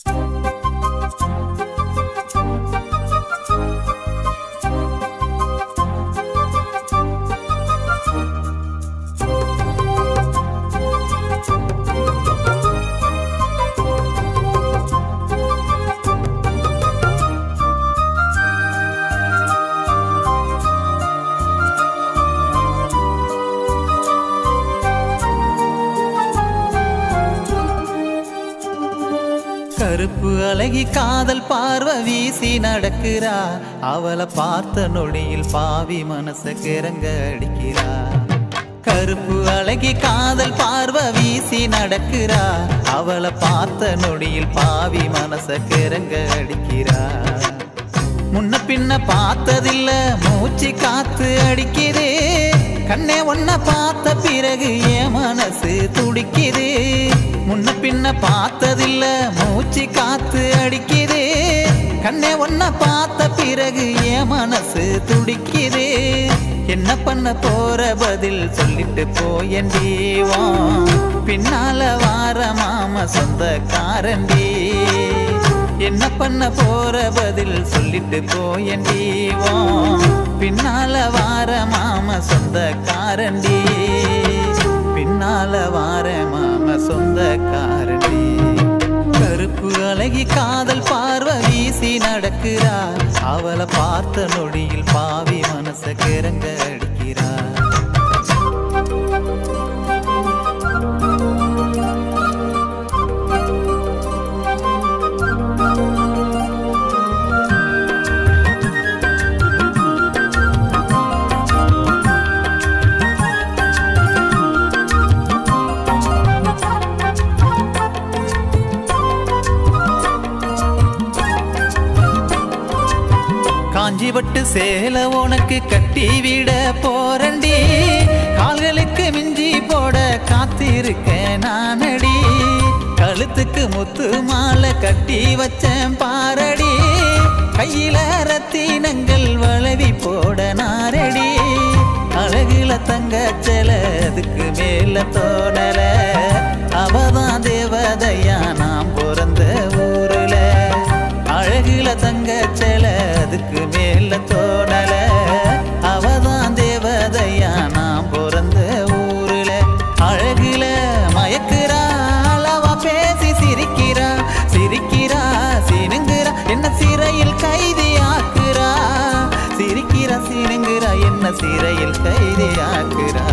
கருப்பு அழகி காதல் பார்வை வீசி நடக்கிறா அவளை பார்த்த நொடியில் பாவி மனச கிறங்க அடிக்கிறா கருப்பு அழகி காதல் பார்வை வீசி நடக்கிறா அவளை பார்த்த நொடியில் பாவி மனச கிறங்க அடிக்கிறா முன்ன பின்ன பார்த்ததில்ல மூச்சு காத்து அடிக்குது கண்ணே ஒன்ன பார்த்த பிறகு என் மனசு துடிக்குது முன்ன பின்ன பார்த்ததில்ல மூச்சு காத்து அடிக்குது கண்ணே ஒன்ன பார்த்த பிறகு என் மனசு துடிக்குது என்ன பண்ண போற பதில் சொல்லிட்டு போயன் வா பின்னால வார மாம சொந்த காரண்டி என்ன பண்ண போற பதில் சொல்லிட்டு போயண்டி வா பின்னால வார மாம சொந்த காரண்டி பின்னால வார மாம சொந்த காரண்டி கருப்பு அழகி காதல் பார்வை வீசி நடக்கிறா அவளை பார்த்த நொடியில் பாவி மனச கிறங்க அடிக்கிறா காஞ்சிபட்டு சேல உனக்கு கட்டி விட போறண்டி கால்களுக்கு மிஞ்சி போட காத்திருக்க நானடி கழுத்துக்கு முத்து மாலை கட்டி வச்சேன் பாரடி கையில ரத்தினங்கள் வளவி போட நாரடி அழகுல தங்க அதுக்கு மேல தோணல அவதான் தேவதையா நாம் பிறந்த ஊருல அழகுல தங்க அதுக்கு மேல தோணல அவதான் தேவதையா நாம் பிறந்த ஊருல அழகுல மயக்குறா அளவா பேசி சிரிக்கிறா சிரிக்கிறா சினுங்குறா என்ன சிறையில் கைதி ஆக்குறா சிரிக்கிறா சினுங்குறா என்ன சிறையில் கைதி ஆக்குறா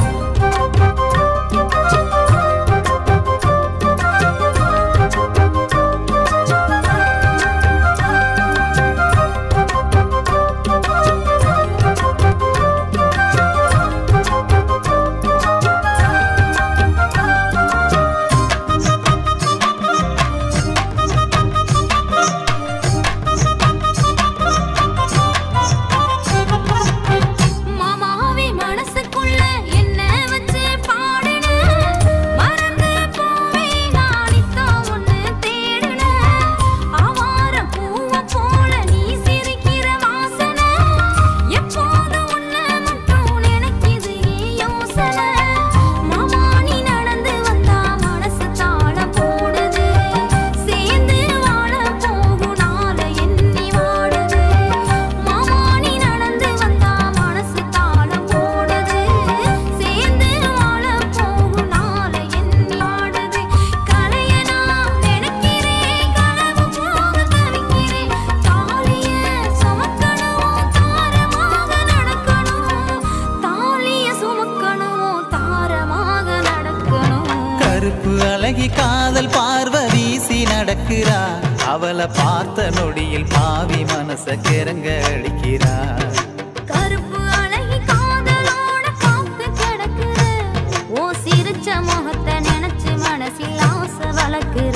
மாமாவி மனசுக்குள்ள என்ன வச்சு பாடுன மறந்து போவே நானித்தோ ஒண்ணு தேடுன ஆவார பூவ போல நீ சிரிக்கிற வாசனை எப்போது உன்னை மட்டும் நினைக்குது ஏன் யோசனை மாமா நீ நடந்து வந்தா மனசு தாளம் போடுது சேர்ந்து வாழ போகும் நாள எண்ணி வாடுது மாமா நீ நடந்து வந்தா மனசு தாளம் போடுது சேர்ந்து வாழ போகும் நாள எண்ணி வாடுது கலைய நான் நினைக்கிறேன் கனவு போக தவிக்கிறேன் தாலிய சுமக்கணும் தாரமாக நடக்கணும் தாலிய சுமக்கணும் தாரமாக நடக்கணும் கருப்பு அழகி காதல் பார்வை வீசி நடக்கிறா அவளை பார்த்த நொடியில் பாவி மனச கிறங்க அடிக்கிறா கருப்பு அழகி காதலோட காத்து கிடக்குற ஓ சிரிச்ச முகத்தை நினைச்சு மனசில் ஆசை வளர்க்குற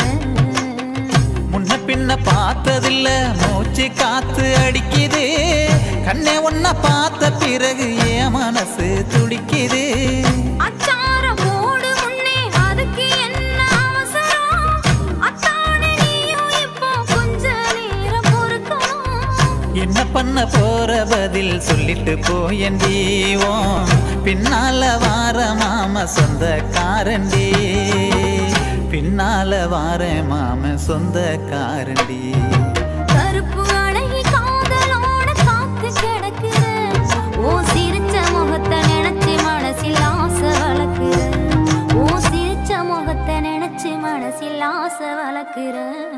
முன்ன பின்ன பார்த்ததில்ல மூச்சு காத்து அடிக்குது கண்ணே ஒன்ன பார்த்த பிறகு என் மனசு துடிக்குது அச்சாரம் போடு முன்னே அதுக்கு என்ன அவசரம் அத்தானே நீயும் இப்போ கொஞ்ச நேரம் பொறுக்கணும் என்ன பண்ண போற பதில் சொல்லிட்டு போயன் தீவோம் பின்னால வார மாம சொந்த காரண்டி பின்னால வாரேன் மாம சொந்த காரண்டி கருப்பு அழகி காதலோட காத்து கிடக்குற ஓ சிரிச்ச முகத்தை நினைச்சு மனசில் ஆசை வளர்க்குற ஓ சிரிச்ச முகத்தை நினைச்சு மனசில் ஆசை வளர்க்குற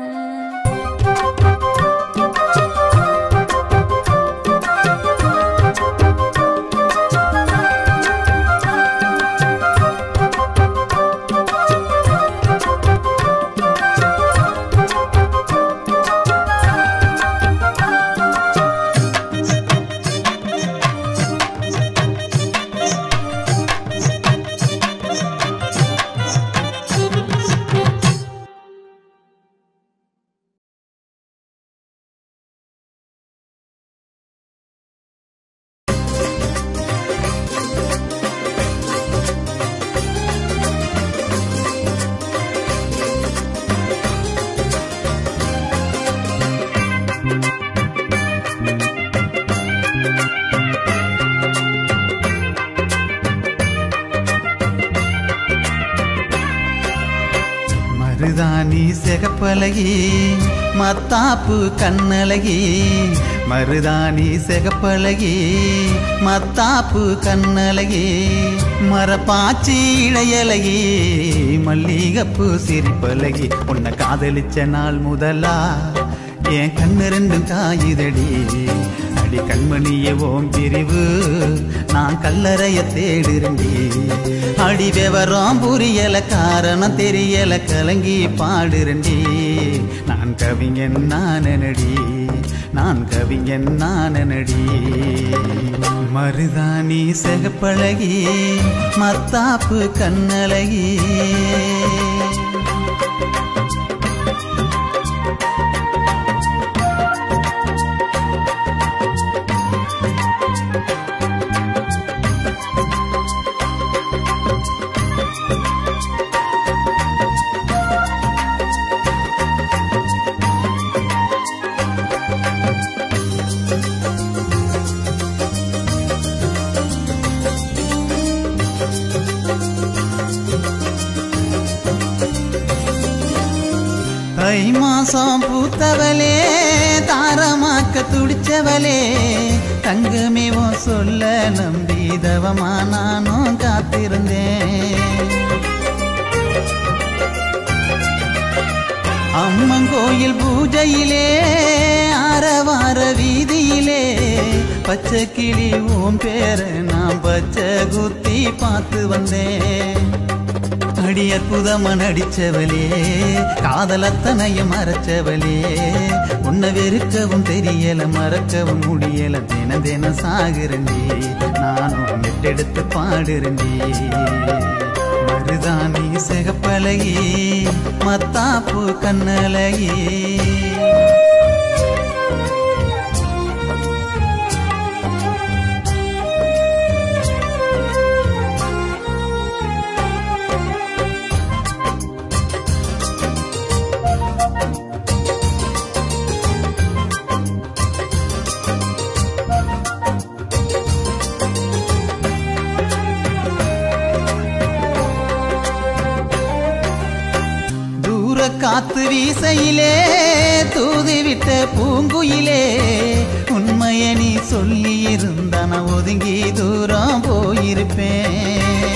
மருதாணி செகப்பழகி மத்தாப்பு கண்ணழகி மருதாணி செகப்பழகி மத்தாப்பு கண்ணழகி மரப்பாச்சி இளையழகி மல்லிகப்பு சிரிப்பழகி உன்னை காதலிச்ச நாள் முதலா என் கண்ணு ரெண்டும் காயுதடி அடி கண்மணிய ஓம் பிரிவு நான் கல்லறைய தேடுறேன்டி அடி விவரம் புரியல காரணம் தெரியல கலங்கி பாடுறேன்டி நான் கவிஞன் நானடி நான் கவிஞன் நானடி மருதாணி செகப்பழகி மத்தாப்பு கண்ணழகி தை மாசம் பூத்தவளே தாரமாக்க துடிச்சவளே தங்கமே உன் சொல்ல நம்பி தவமா நானும் காத்திருந்தேன் அம்மன் கோயில் பூஜையிலே ஆரவார வீதியிலே பச்சை கிளி ஓம் பேர நான் பச்சை குத்தி பார்த்து வந்தேன் அடி அற்புதமா நடிச்சவளே காதலத்தனையும் மறைச்சவளே உன்னை வெறுக்கவும் தெரியல மறக்கவும் முடியல தின தினம் சாகுறண்டி நானும் மெட்டெடுத்து பாடுறண்டி மருதாணி சிகப்பழகி மத்தாப்பு கண்ணழகி தூர காத்து வீசையிலே தூதிவிட்ட பூங்குயிலே உண்மைய நீ சொல்லி இருந்தா நான் ஒதுங்கி தூரம் போயிருப்பேன்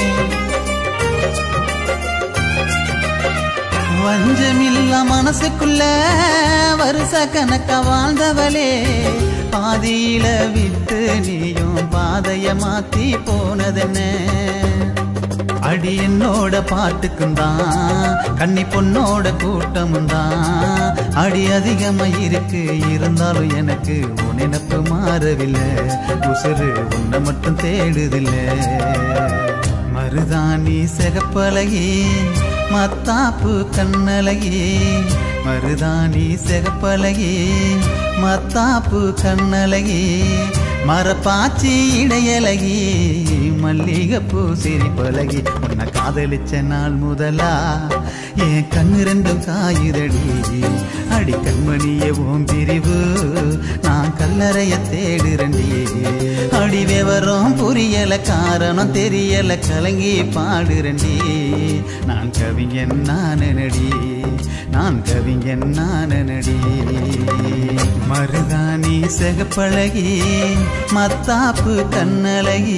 வஞ்சமில்ல மனசுக்குள்ள வருஷ கணக்க வாழ்ந்தவளே பாதியில விட்டு நீயும் பாதைய மாத்தி போனதென்ன அடி என்னோட பாட்டுக்கும் தான் கன்னி பொண்ணோட கூட்டமும் தான் அடி அதிகமா இருக்கு இருந்தாலும் எனக்கு உன் நினப்பு மாறவில்லை உசுறு உன்னை மட்டும் தேடுதில்லை மருதாணி செகப்பழகி மத்தாப்பு கண்ணழகி மருதாணி செகப்பழகி மத்தாப்பு கண்ணழகி மரப்பாச்சி இடையழகி மல்லிகைப்பூ சிரிப்பழகி உன்னை காதலிச்ச நாள் முதலா என் கண்ணு ரெண்டும் காயுதடி அடி கண்மணிய ஓம் பிரிவு நான் கல்ல கல்லறைய தேடுறண்டி அடி விவரம் புரியல காரணம் தெரியல கலங்கி பாடுறண்டி நான் கவிஞன் நானடி நான் கவிஞன் நானடி மருதாணி செகப்பழகி மத்தாப்பு கண்ணழகி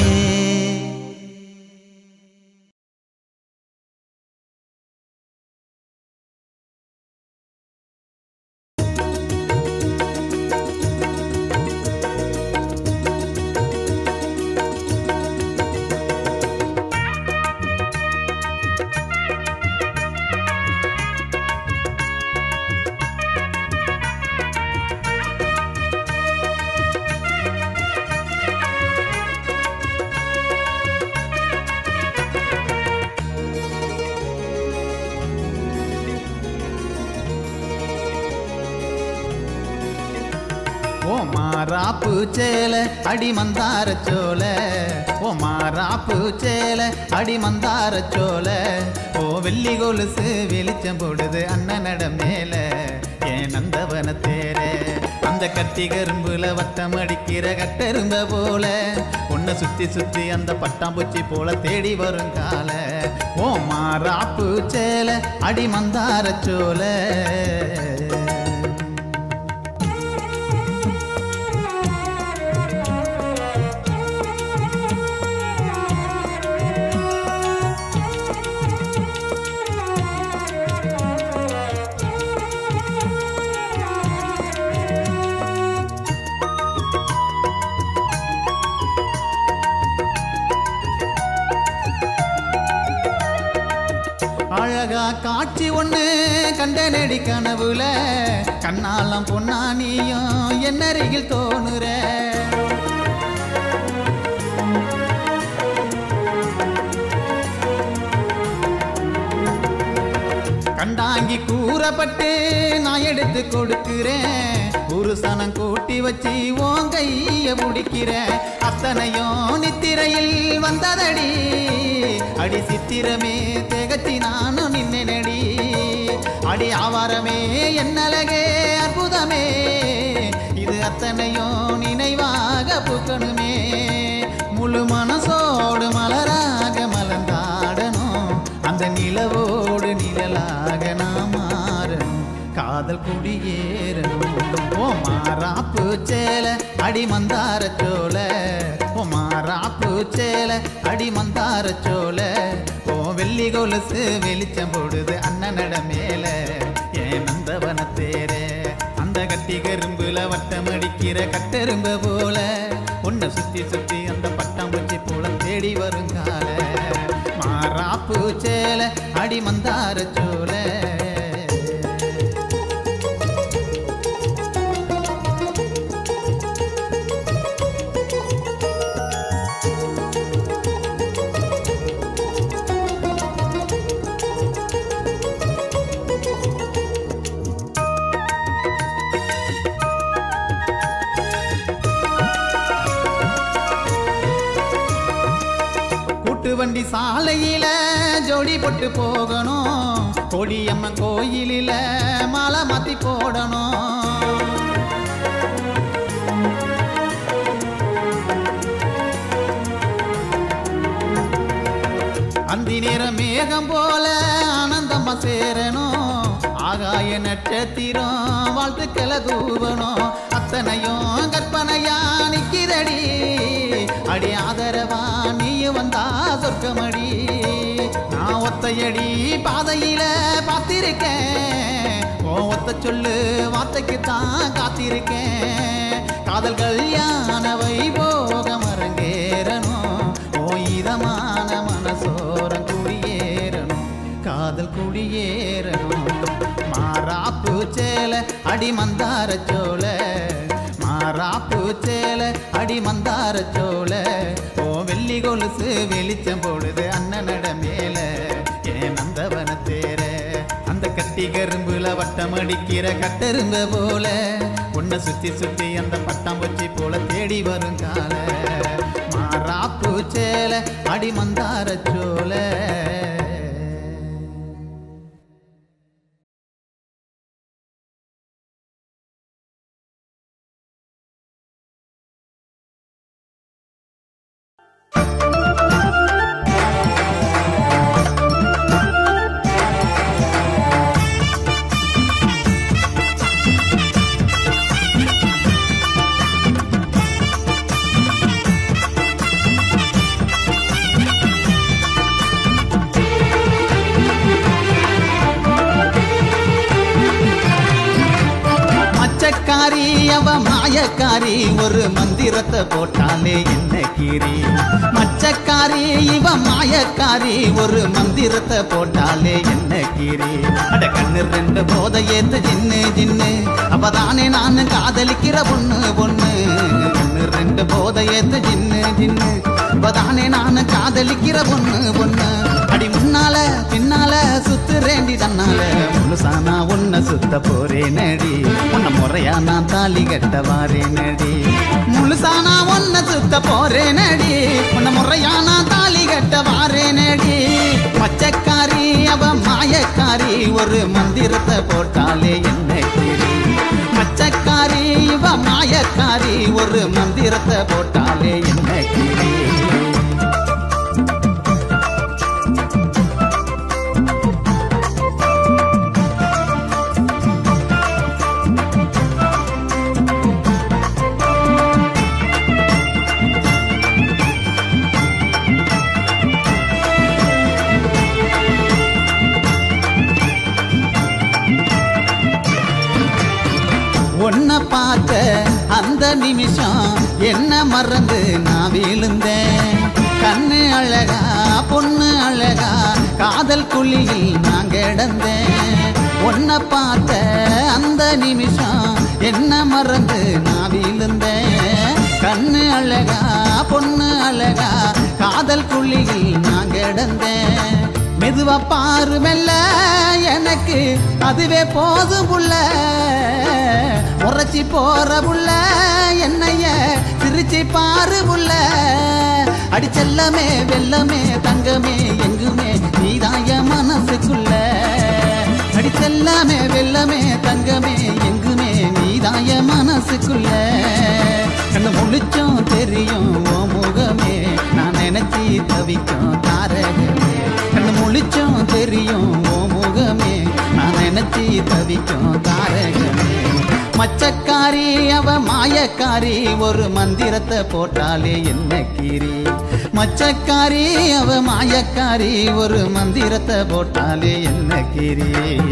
ஓ மாறாப்பு சேல அடி மந்தார சோல ஓ மாறாப்பு சேல அடி மந்தார சோல ஓ வெள்ளி கொலுசு வெளிச்சம் போடுது அண்ணனட மேல ஏன் நந்தவன தேர அந்த கட்டி கரும்புல வட்டம் அடிக்கிற கட்டெரும்ப போல உன்னை சுத்தி சுத்தி அந்த பட்டாம்பூச்சி போல தேடி வரும் கால ஓ மாறாப்பு சேல அடி மந்தார சோல அழகா காட்சி ஒண்ணு கண்ட நெடி கனவுல கண்ணாலம் பொன்னானியும் என்னருகில் தோணுற கண்டாங்கி கூறப்பட்டு நான் எடுத்து கொடுக்கிறேன் ஒரு சனம் கூட்டி வச்சு உன் கைய பிடிக்கிறேன் அத்தனையும் நித்திரையில் வந்ததடி அடி சித்திரமே திகச்சி நானும் நின்னடி அடி ஆவாரமே என்னழகே அற்புதமே இது அத்தனையும் நினைவாக பூக்கணுமே முழு மனசோடு மலராக மலர்ந்தாடணும் அந்த நிலவோடு நிழலாக நான் மாறணும் காதல் குடியேறணும் ஓ மாறாப்பு சேல அடி மந்தார சோல ஓ மாறாப்பு சேல அடி மந்தார சோல ஓ வெள்ளி கொலுசு வெளிச்சம் போடுது அண்ணனட மேல ஏன் நந்தவன தேரே அந்த கட்டி கரும்புல வட்டம் அடிக்கிற கட்டெரும்ப போல உன்னை சுத்தி சுத்தி அந்த பட்டாம்பூச்சி போல தேடி வருங்கால மாறாப்பு சேல அடி மந்தார சோல கூட்டு வண்டி சாலையில ஜோடி போட்டு போகணும் கொடியம்மன் கோயிலில மாலை மாத்தி போடணும் அந்தி நேரம் மேகம் போல ஆனந்தமா சேரணும் ஆகாய நட்சத்திரம் வாழ்த்துக்களை தூவணும் அத்தனையும் கற்பனையா நிக்கிறடி அடி ஆதரவா நீயும் வந்தா சொர்க்கமடி நான் ஒத்தையடி பாதையில பார்த்திருக்கேன் ஓ ஒத்த சொல்லு வார்த்தைக்கு தான் காத்திருக்கேன் காதல் கல்யாண வைபோகம் அரங்கேறணும் ஓ இதமான மனசோரம் குடியேறணும் காதல் குடியேறணும் மாறாப்பு சேல அடி மந்தார சோல மாறாப்பு சேல அடி மந்தார சோல ஓ வெள்ளி கொலுசு வெளிச்சம் போடுது அண்ணனட மேல ஏன் நந்தவன தேர அந்த கட்டி கரும்புல வட்டம் அடிக்கிற கட்டெரும்ப போல உன்னை சுத்தி சுத்தி அந்த பட்டாம்பூச்சி போல தேடி வரும் கால மாறாப்பு சேல அடி மந்தார சோல மச்சக்காரி அவ மாயக்காரி ஒரு மந்திரத்தை போட்டாலே என்ன கீரி மச்சக்காரி இவ மாயக்காரி ஒரு மந்திரத்தை போட்டாலே என்ன கீரி அட கண்ணு ரெண்டு போதை ஏத்து ஜின்னு ஜின்னு அவதானே நான் காதலிக்கிற பொண்ணு பொண்ணு கண்ணு ரெண்டு போதை ஏத்து ஜின்னு ஜின்னு அவதானே நான் காதலிக்கிற பொண்ணு பொண்ணு அடி முன்னால பின்னால சுத்துறேண்டி தன்னால முழுசானா உன்னை சுத்த போறேன் நடி உன்னை முறையா நான் தாலி கட்ட வாரேன் நடி முழுசானா உன்னை சுத்த போறேன் நடி உன்னை முறையா நான் தாலி கட்ட வாரேன் நடி பச்சைக்காரி அவ மாயக்காரி ஒரு மந்திரத்தை போட்டாலே என்ன கிரி மச்சக்காரி இவ மாயக்காரி ஒரு மந்திரத்தை போட்டாலே என்ன கிரி உன்னை பார்த்த அந்த நிமிஷம் என்ன மறந்து நான் விழுந்தேன் கண்ணு அழகா பொண்ணு அழகா காதல் குழியில் நான் கிடந்தேன் உன்னை பார்த்த அந்த நிமிஷம் என்ன மறந்து நான் விழுந்தேன் கண்ணு அழகா பொண்ணு அழகா காதல் குழியில் நான் கிடந்தேன் மெதுவா பாரு மெல்ல எனக்கு அதுவே போதும் புள்ள உரைச்சி போற புள்ள என்னைய சிரிச்சு பாரு புள்ள அடி செல்லமே வெல்லமே தங்கமே எங்குமே நீதாய மனசுக்குள்ள அடி செல்லமே வெல்லமே தங்கமே எங்குமே நீதாய மனசுக்குள்ள கண்ணு முழிச்சும் தெரியும் ஓ முகமே நான் நினைச்சி தவிக்கும் தாரகமே கண்ணு முழிச்சும் தெரியும் ஓ முகமே நான் நினைச்சி தவிக்கும் தாரகமே மச்சக்காரி அவ மாயக்காரி ஒரு மந்திரத்தை போட்டாலே என்ன கீரி மச்சக்காரி அவ மாயக்காரி ஒரு மந்திரத்தை போட்டாலே என்ன கீரி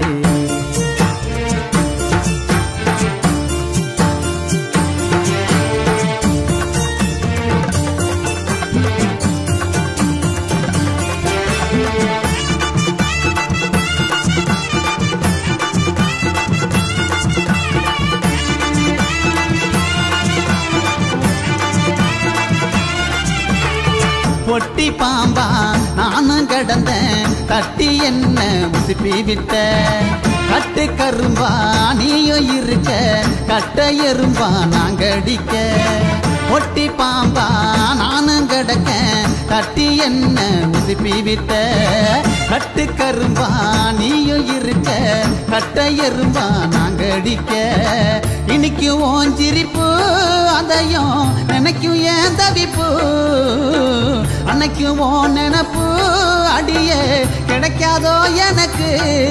பொட்டி பாம்பா நானும் கடந்தேன் தட்டி என்ன உசுப்பி விட்ட கட்டு கரும்பா நீயும் இருக்க கட்ட எறும்பா நாங்க அடிக்க பொட்டி பாம்பா நானும் கிடக்க தட்டி என்ன உசுப்பி விட்ட கட்டு கரும்பா நீயும் இருக்க கட்ட எறும்பா நாங்க அடிக்க இன்னைக்கு ஓஞ்சிரிப்பு அதையும் நினைக்கும் ஏன் தவிப்பு அன்னைக்கும் ஓ நினப்பு அடியே கிடைக்காதோ எனக்கு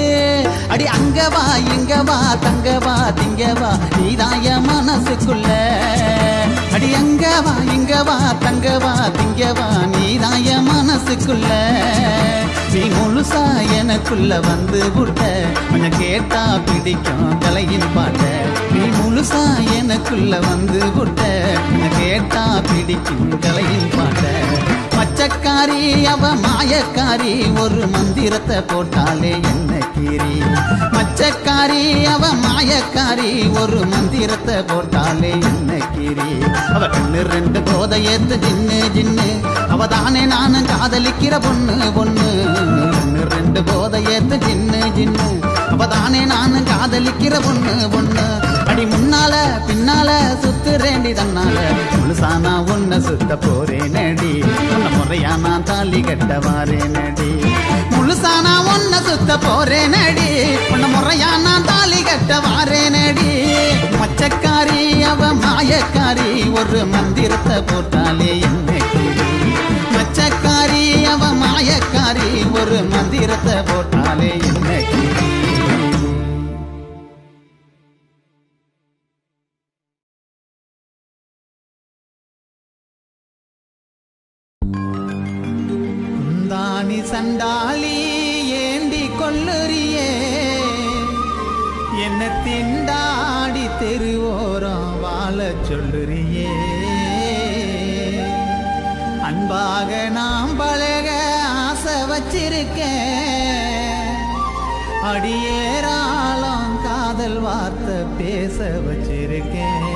அடி அங்க வா இங்க வா தங்க வா திங்க வா நீதாய மனசுக்குள்ள அடி அங்க வா இங்க வா தங்க வா திங்க வா நீதாய மனசுக்குள்ள நீ முழுசா எனக்குள்ள வந்து விட்ட கொஞ்சம் கேட்டா பிடிக்கும் கலையின் பாட்ட நீ முழுசா எனக்குள்ள வந்து விட்ட கொஞ்சம் கேட்டா பிடிக்கும் கலையின் பாட்ட பச்சைக்காரி அவ மாயக்காரி ஒரு மந்திரத்தை போட்டாலே என்ன கீரி மச்சக்காரி அவ மாயக்காரி ஒரு மந்திரத்தை போட்டாலே என்ன கீரி அவ கண்ணு ரெண்டு போதை ஏத்து ஜின்னு ஜின்னு அவ தானே நானும் காதலிக்கிற பொண்ணு பொண்ணு கண்ணு ரெண்டு போதை ஏத்து ஜின்னு ஜின்னு அவ தானே நானும் காதலிக்கிற பொண்ணு பொண்ணு அடி முன்னால பின்னால சுத்துறேண்டி தன்னால முழுசானா உன்னை சுத்த போறேன் நடி உன்னை முறையா நான் தாலி கட்ட வாரேன் நடி முழுசானா உன்னை சுத்த போறேன் நடி உன்னை முறையா நான் தாலி கட்ட வாரேன் நடி மச்சக்காரி அவ மாயக்காரி ஒரு மந்திரத்தை போட்டாலே என்ன கிளி? மச்சக்காரி அவ மாயக்காரி ஒரு மந்திரத்தை போட்டாலே என்ன கிளி? குந்தாணி சண்டாளி ஏண்டி கொல்லுறியே என்ன திண்டாடி தெருவோரம் வாழ சொல்லுறியே அன்பாக நாம் பழக ஆசை வச்சிருக்கேன் அடியேராளம் காதல் வார்த்தை பேச வச்சிருக்கேன்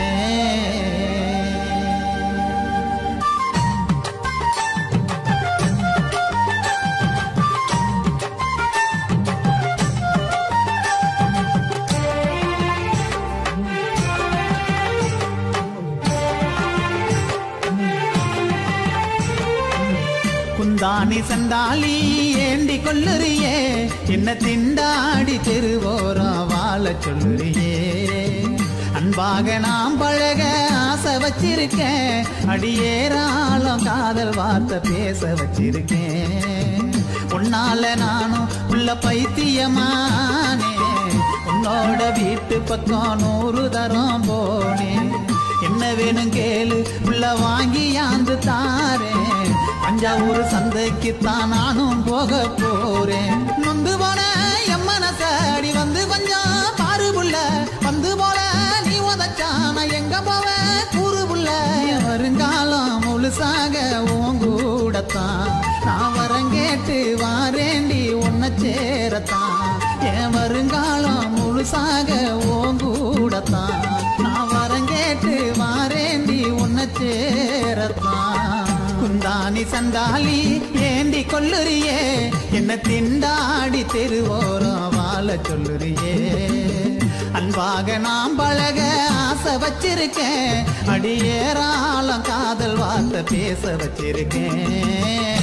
குந்தாணி சண்டாளி ஏண்டி கொல்லுறியே என்ன திண்டாடி தெருவோரம் வாழ சொல்லுறியே அன்பாக நாம் பழக ஆசை வச்சிருக்கேன் அடியேராளம் காதல் வார்த்தை பேச வச்சிருக்கேன் உன்னால நானும் உள்ள பைத்தியமானே உன்னோட வீட்டு பக்கம் நூறு தரம் போனேன் என்ன வேணும் கேளு உள்ள வாங்கி யாந்து தாரேன் தஞ்சாவூர் சந்தைக்கு தான் நானும் போக போறேன் நொந்து போன என் மனசடி வந்து கொஞ்சம் பாரு புள்ள வந்து போல நீ உதச்சான எங்க போவேன் கூறு புள்ள என் வருங்காலம் முழுசாக உன் கூடத்தான் நான் வரங்கேட்டு வாரேண்டி உன்னை சேரத்தான் என் வருங்காலம் முழுசாக உன் கூடத்தான் நான் வரங்கேட்டு வாரேண்டி உன்னை சேரத்தான் குந்தாணி சண்டாளி ஏண்டி கொல்லுறியே என்ன திண்டாடி தெருவோரம் வாழ சொல்லுறியே அன்பாக நாம் பழக ஆசை வச்சிருக்கேன் அடியேராளம் காதல் வார்த்தை பேச வச்சிருக்கேன்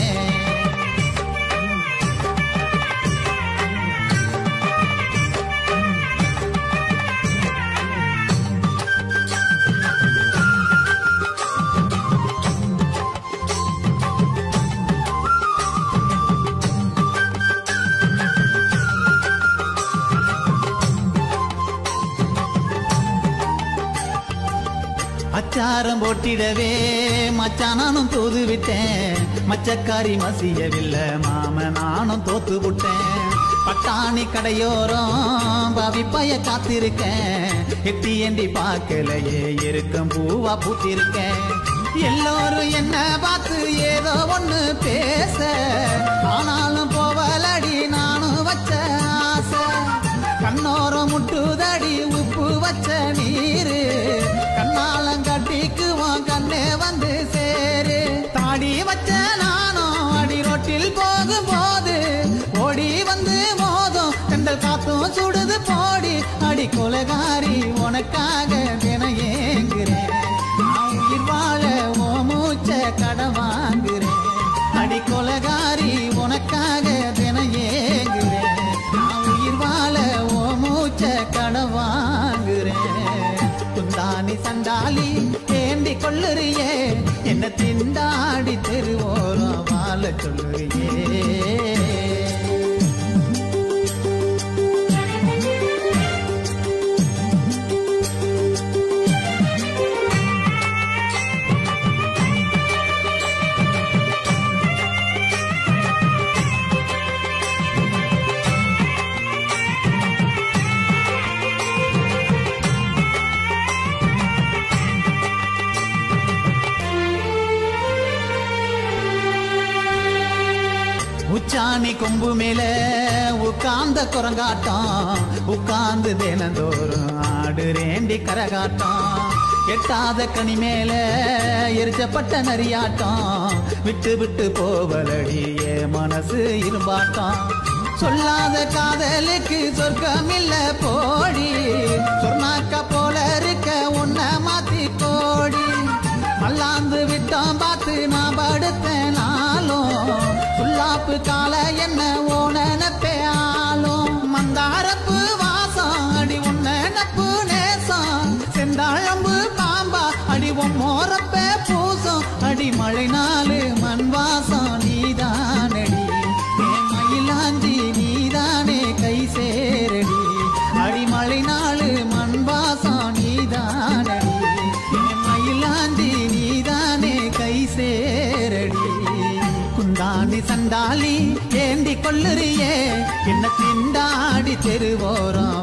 அச்சாரம் போட்டிடவே மச்சான் நானும் தூது விட்டேன் மச்சக்காரி மசியவில்லை மாம நானும் தோத்து விட்டேன் பட்டாணி கடையோரம் பவிப்பைய காத்திருக்கேன் எட்டி ஏண்டி பார்க்கலையே இருக்கும் பூவா பூத்திருக்கேன் எல்லோரும் என்ன பார்த்து ஏதோ ஒண்ணு பேச ஆனாலும் போவலடி நானும் வச்ச ஆசை கண்ணோரம் முட்டுதடி உப்பு வச்ச நீரு கண்ணாலம் கட்டிக்குவோம் கண்ணே வந்து சேரு தாடி வச்ச நானும் அடி ரொட்டில் போகும் போது ஓடி வந்து மோதும் கண்டல் காத்தும் சுடுது போடி அடி கொலகாரி உனக்காக தின ஏங்குறேன் நான் உயிர் வாழ ஓ மூச்ச கடன் வாங்குறேன் அடி கொலகாரி உனக்காக தின ஏங்குறேன் நான் உயிர் வாழ ஓ மூச்ச கடன் வாங்குறேன் குந்தாணி சண்டாளி ஏண்டி கொள்ளுறியே என்ன திண்டாடி தெருவோரம் வாழ சொல்லுறியே உச்சாணி கொம்பு மேல உட்கார்ந்த குரங்காட்டம் உட்கார்ந்து தினந்தோறும் ஆடுறேண்டி கரகாட்டம் எட்டாத கனி மேல எரிச்சப்பட்ட நரியாட்டம் விட்டு விட்டு போவலடி என் மனசு இரும்பாட்டம் சொல்லாத காதலுக்கு சொர்க்கம் இல்ல போடி சொன்னாக்க போல இருக்க உன்னை மாத்தி கோடி மல்லாந்து விட்டோம் பார்த்து நான் படுத்தேன் நாளும் சுல்லாப்பு கால என்ன ஓனப்பே ஆளும் மந்தாரப்பு வாசம் அடி உன்னப்பு நேசம் செந்தாழம்பு பாம்பா அடி உன் மோரப்பே பூசம் அடி மழை நாளு மண் வாசம் நீதானடி என் மயிலாஞ்சி நீதானே கை சேரடி அடிமழை நாளு மண் வாசம் நீதானடி என் மயிலாந்தி நீதானே கை சேரடி குந்தாணி சண்டாளி ஏந்தி கொள்ளுறியே என்ன திண்டாடி தெருவோரம் வாழ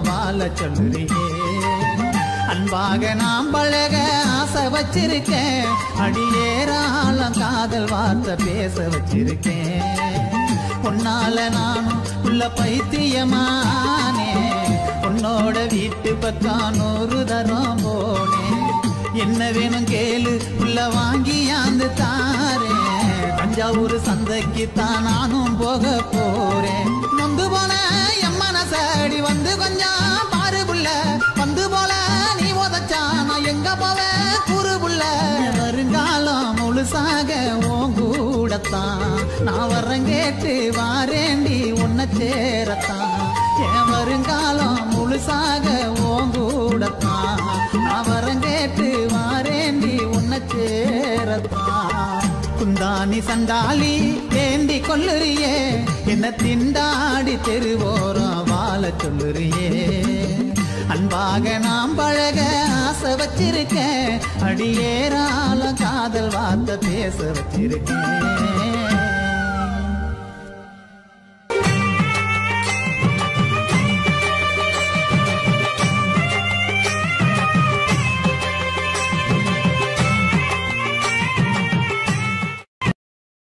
சொல்லுறியே அன்பாக நாம் பழக ஆசை வச்சிருக்கேன் அடியேராளம் காதல் வார்த்தை பேச வச்சிருக்கேன் உன்னால நானும் உள்ள பைத்தியமானே உன்னோட வீட்டு பக்கம் நூறு தரம் போனேன் என்ன வேணும் கேளு உள்ள வாங்கியாந்து தாரேன் தஞ்சாவூர் சந்தைக்கு தான் நானும் போக போறேன் நொந்து போன என் மனசடி வந்து கொஞ்சம் பாரு புள்ள வந்து போல நீ உதச்சா நான் எங்க போவேன் கூறு புள்ள வருங்காலம் முழுசாக உன் கூடத்தான் நான் வரேன் கேட்டு வாரேண்டி உன்னை சேரத்தான் என் வருங்காலம் முழுசாக உன் கூடத்தான் நான் வரேன் கேட்டு வாரேண்டி உன்னை சேரத்தான் குந்தாணி சண்டாளி ஏந்தி கொல்லுறியே என்ன திண்டாடி தெருவோரம் வாழ சொல்லுறியே அன்பாக நாம் பழக ஆசை வச்சிருக்கேன் அடியேரால காதல் வார்த்தை பேச வச்சிருக்கேன்